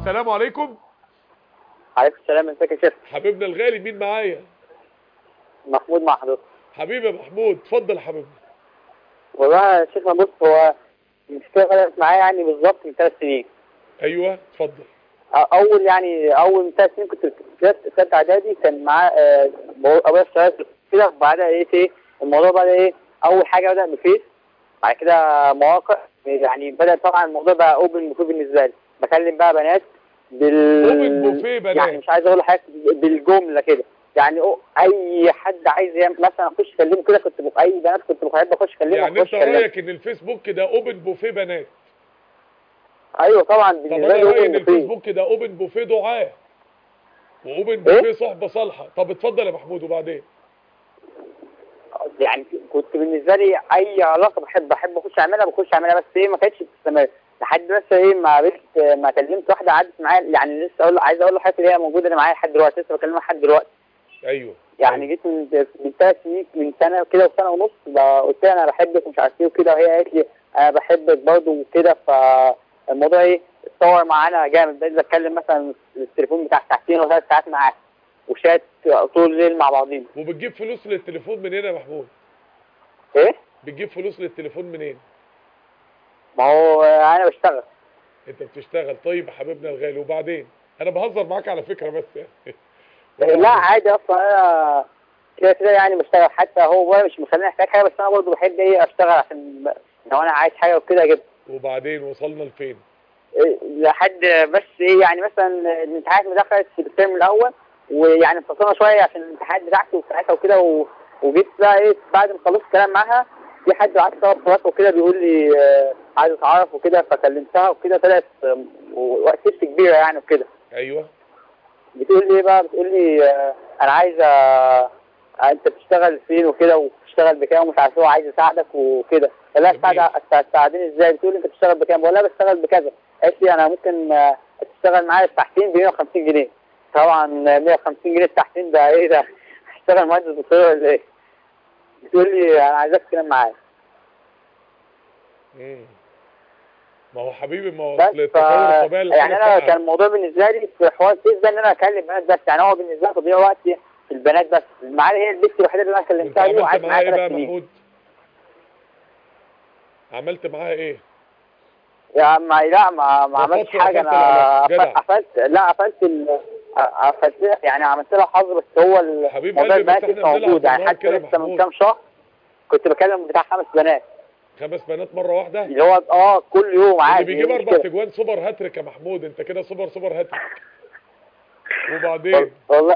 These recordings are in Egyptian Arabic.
السلام عليكم عليكم السلام ازيك يا شيخ حبيبنا الغالي مين معايا محمود مع حضرتك حبيبي يا محمود اتفضل يا حبيبي والله يا شيخ بص هو المشكله بدات معايا يعني بالظبط من ثلاث سنين ايوه اتفضل أ- اول يعني اول من ثلاث سنين كنت في ثالثه اعدادي كان معاه آه، ابويا اشتغلت كده وبعدها ايه ايه الموضوع بدا ايه اول حاجه بدا بفيس بعد كده مواقع يعني بدا طبعا الموضوع بقى اوبن بوفيه بالنسبه لي بكلم بقى بنات بال Open بوفيه بنات. يعني مش عايز اقول لحضرتك بالجمله كده يعني أو- اي حد عايز يعمل مثلا اخش اكلمه كده كنت بخ... اي بنات كنت بحب اخش اكلمه يعني اخش انت اكلمه رايك ان الفيسبوك ده اوبن بوفيه بنات ايوه طبعا طب بالنسبه انا لي رايي اوبن ان بوفيه الفيسبوك ده اوبن بوفيه دعاه واوبن بوفيه صحبه صالحه طب اتفضل يا محمود وبعدين يعني كنت بالنسبه لي اي علاقه بحب بحب اخش اعملها بخش اعملها بس ايه ما كانتش بتستمر لحد بس ايه ما بقيت ما كلمت واحده عدت معايا يعني لسه اقول عايز اقول له حاجه اللي هي موجوده اللي معايا لحد دلوقتي لسه بكلمها لحد دلوقتي ايوه يعني جيت من من ثلاث سنين من سنه كده وسنه ونص ب- قلت لها انا بحبك ومش عارف ايه وكده وهي قالت لي انا بحبك برضه وكده فالموضوع ايه اتطور معانا جامد بقيت بتكلم مثلا التليفون بتاع ساعتين او ثلاث ساعات معاها وشات طول الليل مع بعضينا وبتجيب فلوس للتليفون منين يا محمود ايه بتجيب فلوس للتليفون منين ما هو انا بشتغل انت بتشتغل طيب يا حبيبنا الغالي وبعدين انا بهزر معاك على فكره بس يعني لا عادي اصلا انا كده كده يعني بشتغل حتى هو هو مش مخليني احتاج حاجه بس انا برضه بحب ايه اشتغل عشان ب- لو انا عايز حاجه وكده اجيبها وبعدين وصلنا لفين إيه، لحد بس ايه يعني مثلا الامتحانات اللي دخلت في الترم الاول ويعني انفصلنا شويه عشان الامتحانات بتاعتي وبتاعتها وكده و... وجيت بقى ايه بعد ما خلصت كلام معاها في حد بعت طلب خلاص وكده بيقول لي آه، عايز اتعرف وكده فكلمتها وكده طلعت آه، وقت ست كبيره يعني وكده ايوه بتقول لي ايه بقى بتقول لي آه، انا عايزه آه، انت بتشتغل فين وكده وبتشتغل بكام ومش عارف ايه وعايز اساعدك وكده قال لها تساعد- تساعدني ازاي بتقول لي انت بتشتغل بكام بقول لها بشتغل بكذا قالت لي انا ممكن آه، تشتغل معايا ساعتين ب 150 جنيه طبعا آه، 150 جنيه ساعتين ده ايه ده هشتغل مهندس دكتور ولا ايه بتقول لي انا عايزاك تنام معايا مم. ما هو حبيبي ما هو بس اصل ف... التطور الطبيعي اللي يعني حصل انا فعلا. كان الموضوع بالنسبه لي في حوار الفيس ده ان انا اكلم بنات بس يعني هو بالنسبه لي تضييع وقتي في البنات بس معايا هي البنت الوحيده اللي انا وانت كلمتها دي عملت وقعدت معاها معايا ايه بقى ثلاث يا سنين محمود عملت معاها ايه يا ما لا ما ما عملتش قفلت- حاجه قفلت انا العلاقة. جدع. قفلت لا قفلت ال... قفلت يعني عملت لها حظ بس هو حبيب الموضوع قلبي، بس البنات احنا لسه بنلعب موجود يعني بالنار حتى كده لسه من محمود. كام شهر كنت بكلم بتاع خمس بنات خمس بنات مره واحده اللي هو اه كل يوم اللي عادي بيجيب مش اربع كده. تجوان سوبر هاتريك يا محمود انت كده سوبر سوبر هاتريك وبعدين والله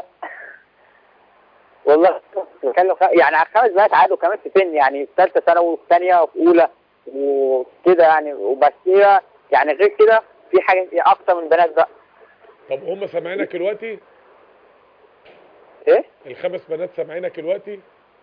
والله بتكلم خ... يعني خمس بنات عادوا كمان في سن يعني في ثالثه ثانوي وفي ثانيه وفي اولى وكده يعني وبس هي يعني غير كده في حاجه اكتر من بنات بقى طب هم سامعينك دلوقتي ايه؟ الخمس بنات سامعينك دلوقتي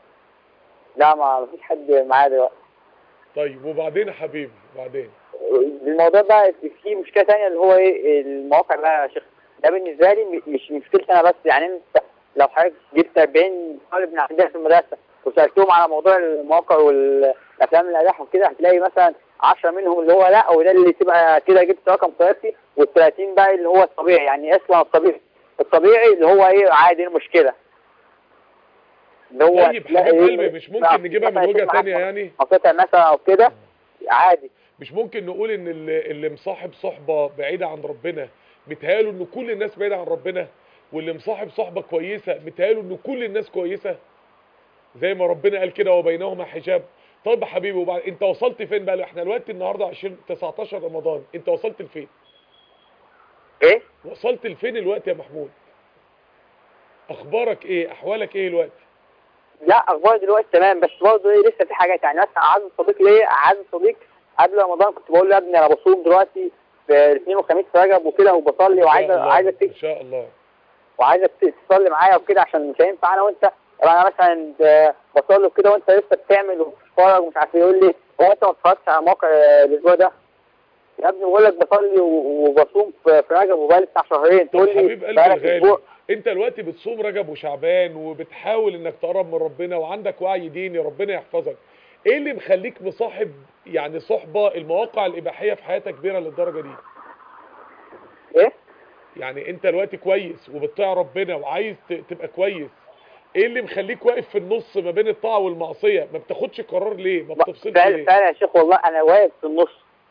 لا ما فيش حد معايا دلوقتي طيب وبعدين يا حبيبي وبعدين الموضوع بقى في مشكله ثانيه اللي هو ايه المواقع بقى يا شيخ ده بالنسبه لي م- مش مشكلتي انا بس يعني انت لو حضرتك جبت 40 طالب من عندنا في المدرسه وسالتهم على موضوع المواقع والافلام الاداح وكده هتلاقي مثلا 10 منهم اللي هو لا وده اللي تبقى كده جبت رقم قياسي وال30 بقى اللي هو الطبيعي يعني اصلا الطبيعي الطبيعي اللي هو ايه عادي إيه المشكله اللي هو طيب تلاقي حبيب إيه قلبي مش بقى ممكن نجيبها من مثلا وجهه يكون معاك ثانيه يعني مقاطع مثلا او كده عادي مش ممكن نقول ان اللي, اللي مصاحب صحبة بعيدة عن ربنا متهيأله ان كل الناس بعيدة عن ربنا واللي مصاحب صحبة كويسة متهيأله ان كل الناس كويسة زي ما ربنا قال كده وبينهما حجاب طيب يا حبيبي وبعد انت وصلت فين بقى احنا دلوقتي النهارده 20 19 رمضان انت وصلت لفين ايه وصلت لفين الوقت يا محمود اخبارك ايه احوالك ايه الوقت لا اخبار دلوقتي تمام بس برضه ايه لسه في حاجات يعني مثلا اعز صديق ليا اعز صديق قبل رمضان كنت بقول له يا ابني انا بصوم دلوقتي في الاثنين والخميس في رجب وكده وبصلي وعايز إن شاء الله. عايزك ان شاء الله وعايزك تصلي معايا وكده عشان مش هينفع انا وانت يبقى انا مثلا آه، بصلي وكده وانت لسه بتعمل وبتتفرج ومش عارف ايه يقول لي هو انت ما اتفرجتش على موقع آه، الاسبوع ده يا ابني بقول لك بصلي و- وبصوم في في رجب وبقالي بتاع شهرين طب تقول لي حبيب قلبي بقالك الغالي اسبوع انت دلوقتي بتصوم رجب وشعبان وبتحاول انك تقرب من ربنا وعندك وعي ديني ربنا يحفظك ايه اللي مخليك مصاحب يعني صحبة المواقع الاباحية في حياتك كبيرة للدرجة دي ايه يعني انت دلوقتي كويس وبتطيع ربنا وعايز ت- تبقى كويس ايه اللي مخليك واقف في النص ما بين الطاعه والمعصيه ما بتاخدش قرار ليه ما بتفصلش فعلا ليه فعلا يا شيخ والله انا واقف في النص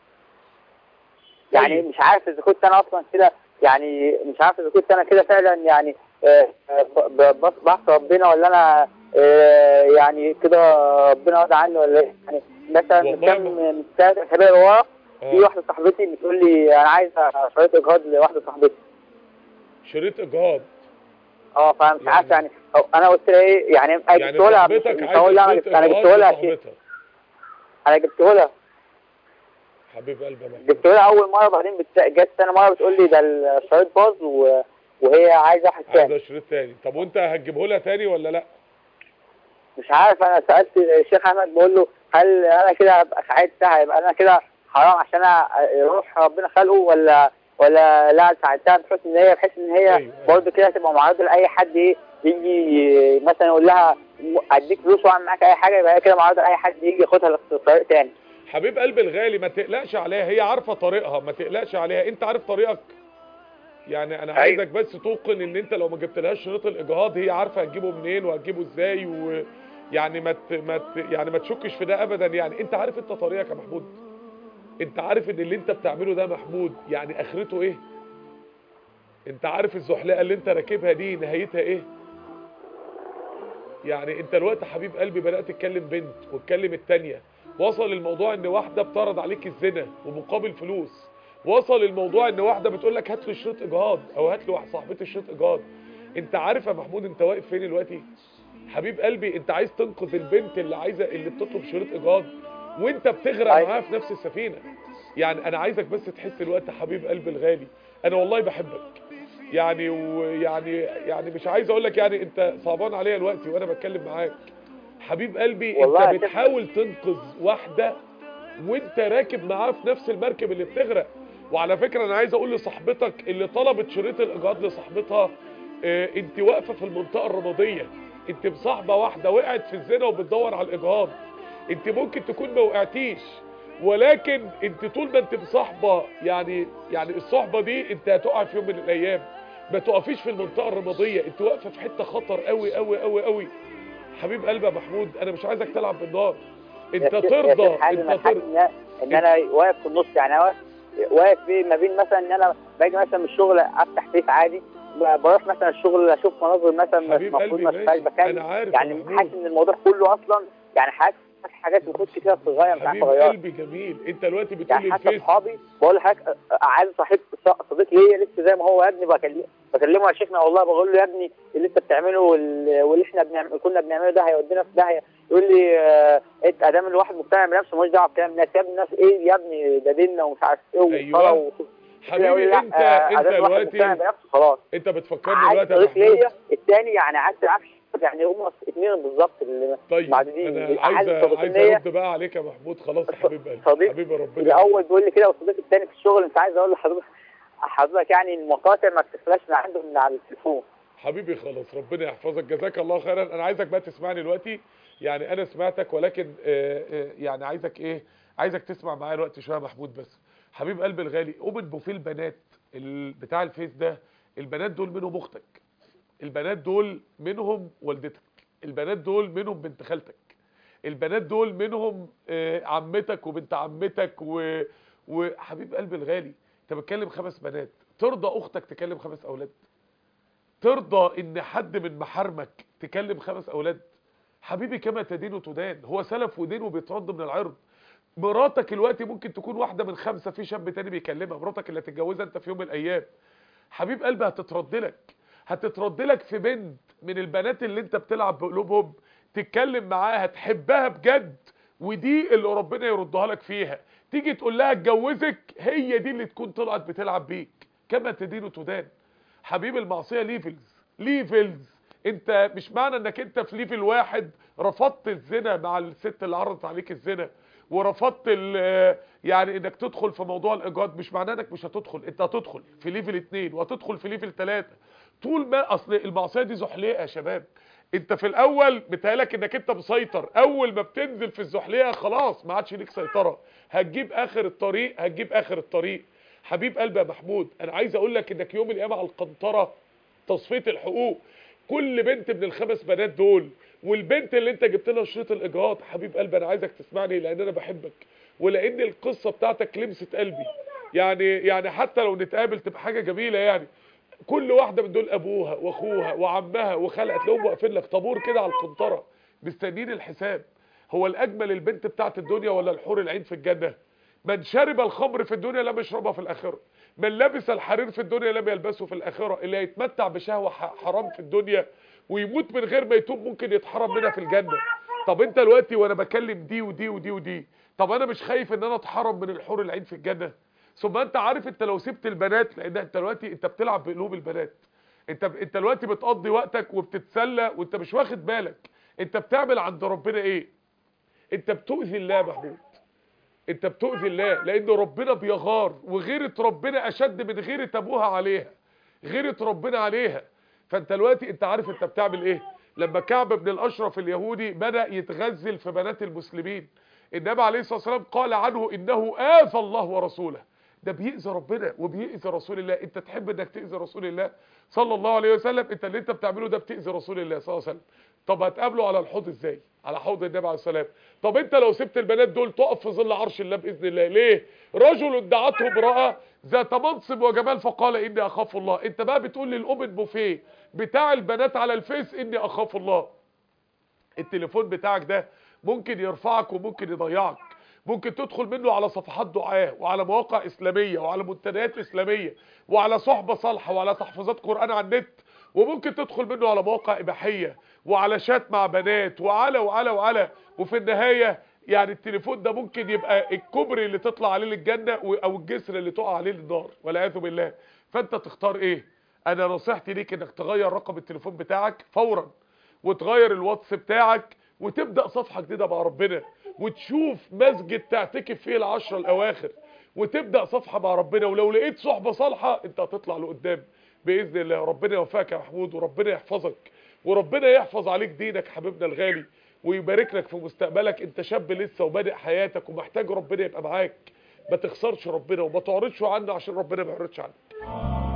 يعني طيب. مش عارف اذا كنت انا اصلا كده يعني مش عارف اذا كنت انا كده فعلا يعني آه، آه، ب- ب- بص- بعصي ربنا ولا انا آه، يعني كده ربنا راضي عني ولا ايه يعني مثلا من والله كام ما- من ثلاث اسابيع ورا في آه. واحده صاحبتي بتقول لي انا عايزه شريط اجهاض لواحده صاحبتي شريط اجهاض اه فمش يعني- عارف يعني أو انا قلت لها ايه يعني انا يعني جبته لها مش صاحبتك مش هقول لها عايزه انا شريط جبت- انا اجهاض جبته لها شيء لصاحبتها انا جبته لها حبيب قلبي يا محمود جبته لها اول مره بعدين بت... جت ثاني مره بتقول لي ده الشريط باظ و... وهي عايزه واحد تاني عايزه شريط تاني طب وانت هتجيبه لها تاني ولا لا مش عارف انا سالت الشيخ احمد بقول له هل انا كده هبقى ساعدتها يبقى انا كده حرام عشان انا روح ربنا خلقه ولا ولا لا ساعدتها بحيث ان هي بحيث ان هي أيوة. برضه كده تبقى معرضه لاي حد ايه يجي مثلا يقول لها م- اديك فلوس واعمل معاك اي حاجه يبقى هي كده معرضه لاي حد يجي ياخدها لطريق تاني حبيب قلبي الغالي ما تقلقش عليها هي عارفه طريقها ما تقلقش عليها انت عارف طريقك يعني انا أيوة. عايزك بس توقن ان انت لو ما جبتلهاش شريط الاجهاض هي عارفه هتجيبه منين وهتجيبه ازاي ويعني ما ت... ما ت... يعني ما تشكش في ده ابدا يعني انت عارف انت طريقك يا محمود انت عارف ان اللي انت بتعمله ده محمود يعني اخرته ايه انت عارف الزحلقه اللي انت راكبها دي نهايتها ايه يعني انت الوقت حبيب قلبي بدات تتكلم بنت وتكلم التانية وصل الموضوع ان واحده بتعرض عليك الزنا ومقابل فلوس وصل الموضوع ان واحده بتقول لك هات لي شريط اجهاض او هات لي واحد صاحبتي شريط اجهاض انت عارف يا محمود انت واقف فين دلوقتي حبيب قلبي انت عايز تنقذ البنت اللي عايزه اللي بتطلب شريط اجهاض وانت بتغرق أيوة. معاها في نفس السفينه يعني انا عايزك بس تحس الوقت حبيب قلبي الغالي انا والله بحبك يعني ويعني يعني مش عايز اقول لك يعني انت صعبان عليا دلوقتي وانا بتكلم معاك حبيب قلبي والله انت يا شيخ. بتحاول تنقذ واحده وانت راكب معاها في نفس المركب اللي بتغرق وعلى فكره انا عايز اقول لصاحبتك اللي طلبت شريط الاجهاض لصاحبتها اه انت واقفه في المنطقه الرماديه انت مصاحبه واحده وقعت في الزنا وبتدور على الاجهاض انت ممكن تكون ما وقعتيش ولكن انت طول ما انت مصاحبه يعني يعني الصحبه دي انت هتقع في يوم من الايام ما تقفيش في المنطقه الرماديه انت واقفه في حته خطر قوي قوي قوي قوي حبيب قلبي يا محمود انا مش عايزك تلعب بالنار انت يا شيخ- يا ترضى شيخ حازم، انت أنا حاسس ترضى ان ان انا واقف في النص يعني أنا واقف واقف في ما بين مثلا ان انا باجي مثلا من الشغل افتح فيس عادي ب- بروح مثلا الشغل اشوف مناظر مثلا حبيب المفروض قلبي ما ماشي اشوفهاش بكام انا عارف يا يعني محمود. حاسس ان الموضوع كله اصلا يعني حاسس حاجات المفروض كتير تتغير مش عارف حبيب اغيرها قلبي جميل انت دلوقتي بتقول يعني لي حتى الفيس اصحابي بقول لحضرتك عايز صاحب صديق ليا لسه زي ما هو يا ابني بكلمه بكلمه يا شيخنا والله بقول له يا ابني اللي انت بتعمله وال- واللي احنا بنعمل كنا بنعمله ده هيودينا في داهيه يقول لي آه، انت ادام الواحد مقتنع بنفسه مالوش دعوه بكلام الناس يا ابني الناس ايه يا ابني ده ديننا ومش عارف ايه أيوة. وصلاه و- يقول حبيبي لي انت لا، آه، انت ادام الواحد مقتنع دلوقتي بنفسه خلاص انت بتفكرني عايز دلوقتي يا صديق محمود ليا الثاني يعني عايز تعرف يعني هم اثنين بالظبط اللي طيب معدودين انا عايز صديق عايز ليا ارد بقى عليك يا محمود خلاص يا حبيب قلبي صديق حبيبي ربنا الاول بيقول لي كده والصديق الثاني في الشغل مش عايز اقول لحضرتك حضرتك يعني المقاطع ما بتخلاش من عنده من على التليفون حبيبي خلاص ربنا يحفظك جزاك الله خيرا انا عايزك بقى تسمعني دلوقتي يعني انا سمعتك ولكن آه، آه، يعني عايزك ايه عايزك تسمع معايا الوقت شويه يا محمود بس حبيب قلبي الغالي اوبن بوفيه البنات ال- بتاع الفيس ده البنات دول منهم اختك البنات دول منهم والدتك البنات دول منهم بنت خالتك البنات دول منهم آه، عمتك وبنت عمتك و... وحبيب قلبي الغالي انت بتكلم خمس بنات ترضى اختك تكلم خمس اولاد ترضى ان حد من محارمك تكلم خمس اولاد حبيبي كما تدين تدان هو سلف ودين وبيترد من العرض مراتك الوقت ممكن تكون واحدة من خمسة في شاب تاني بيكلمها مراتك اللي هتتجوزها انت في يوم من الايام حبيب قلبي هتترد لك هتترد لك في بنت من البنات اللي انت بتلعب بقلوبهم تتكلم معاها تحبها بجد ودي اللي ربنا يردها لك فيها تيجي تقول لها اتجوزك هي دي اللي تكون طلعت بتلعب بيك كما تدين تدان حبيب المعصية ليفلز ليفلز انت مش معنى انك انت في ليفل واحد رفضت الزنا مع الست اللي عرضت عليك الزنا ورفضت ال- يعني انك تدخل في موضوع الايجاد مش معناه انك مش هتدخل انت هتدخل في ليفل اتنين وهتدخل في ليفل تلاتة طول ما اصل المعصية دي زحليقة يا شباب انت في الاول بتهيألك انك انت مسيطر اول ما بتنزل في الزحليقة خلاص ما عادش ليك سيطرة هتجيب اخر الطريق هتجيب اخر الطريق حبيب قلبي يا محمود انا عايز اقول لك انك يوم القيامه على القنطره تصفيه الحقوق كل بنت من الخمس بنات دول والبنت اللي انت جبت لها شريط الاجهاض حبيب قلبي انا عايزك تسمعني لان انا بحبك ولان القصه بتاعتك لمست قلبي يعني يعني حتى لو نتقابل تبقى حاجه جميله يعني كل واحده من دول ابوها واخوها وعمها وخالها تلاقيهم واقفين لك طابور كده على القنطره مستنيين الحساب هو الاجمل البنت بتاعت الدنيا ولا الحور العين في الجنه من شرب الخمر في الدنيا لم يشربها في الاخره من لبس الحرير في الدنيا لم يلبسه في الاخره اللي هيتمتع بشهوه ح- حرام في الدنيا ويموت من غير ما يتوب ممكن يتحرم منها في الجنه طب انت دلوقتي وانا بكلم دي ودي ودي ودي طب انا مش خايف ان انا اتحرم من الحور العين في الجنه ثم انت عارف انت لو سبت البنات لان انت دلوقتي انت بتلعب بقلوب البنات انت انت دلوقتي بتقضي وقتك وبتتسلى وانت مش واخد بالك انت بتعمل عند ربنا ايه انت بتؤذي الله يا محمود انت بتؤذي الله لان ربنا بيغار وغيرة ربنا اشد من غيرة ابوها عليها غيرة ربنا عليها فانت دلوقتي انت عارف انت بتعمل ايه لما كعب بن الاشرف اليهودي بدأ يتغزل في بنات المسلمين النبي عليه الصلاة والسلام قال عنه انه آذى الله ورسوله ده بيأذي ربنا وبيأذي رسول الله انت تحب انك تأذي رسول الله صلى الله عليه وسلم انت اللي انت بتعمله ده بتأذي رسول الله صلى الله عليه وسلم طب هتقابله على الحوض ازاي على حوض النبي عليه السلام طب انت لو سبت البنات دول تقف في ظل عرش الله باذن الله ليه رجل دعته امراه ذات منصب وجمال فقال اني اخاف الله انت بقى بتقول للاوبن بوفيه بتاع البنات على الفيس اني اخاف الله التليفون بتاعك ده ممكن يرفعك وممكن يضيعك ممكن تدخل منه على صفحات دعاء وعلى مواقع اسلاميه وعلى منتديات اسلاميه وعلى صحبه صالحه وعلى تحفيظات قران على النت وممكن تدخل منه على مواقع اباحيه وعلى شات مع بنات وعلى وعلى وعلى وفي النهايه يعني التليفون ده ممكن يبقى الكوبري اللي تطلع عليه للجنه و- او الجسر اللي تقع عليه للنار والعياذ بالله فانت تختار ايه انا نصيحتي ليك انك تغير رقم التليفون بتاعك فورا وتغير الواتس بتاعك وتبدا صفحه جديده مع ربنا وتشوف مسجد تعتكف فيه العشرة الاواخر وتبدا صفحه مع ربنا ولو لقيت صحبه صالحه انت هتطلع لقدام باذن الله ربنا يوفقك يا محمود وربنا يحفظك وربنا يحفظ عليك دينك حبيبنا الغالي ويبارك لك في مستقبلك انت شاب لسه وبادئ حياتك ومحتاج ربنا يبقى معاك ما تخسرش ربنا وما تعرضش عنه عشان ربنا ما يعرضش عنك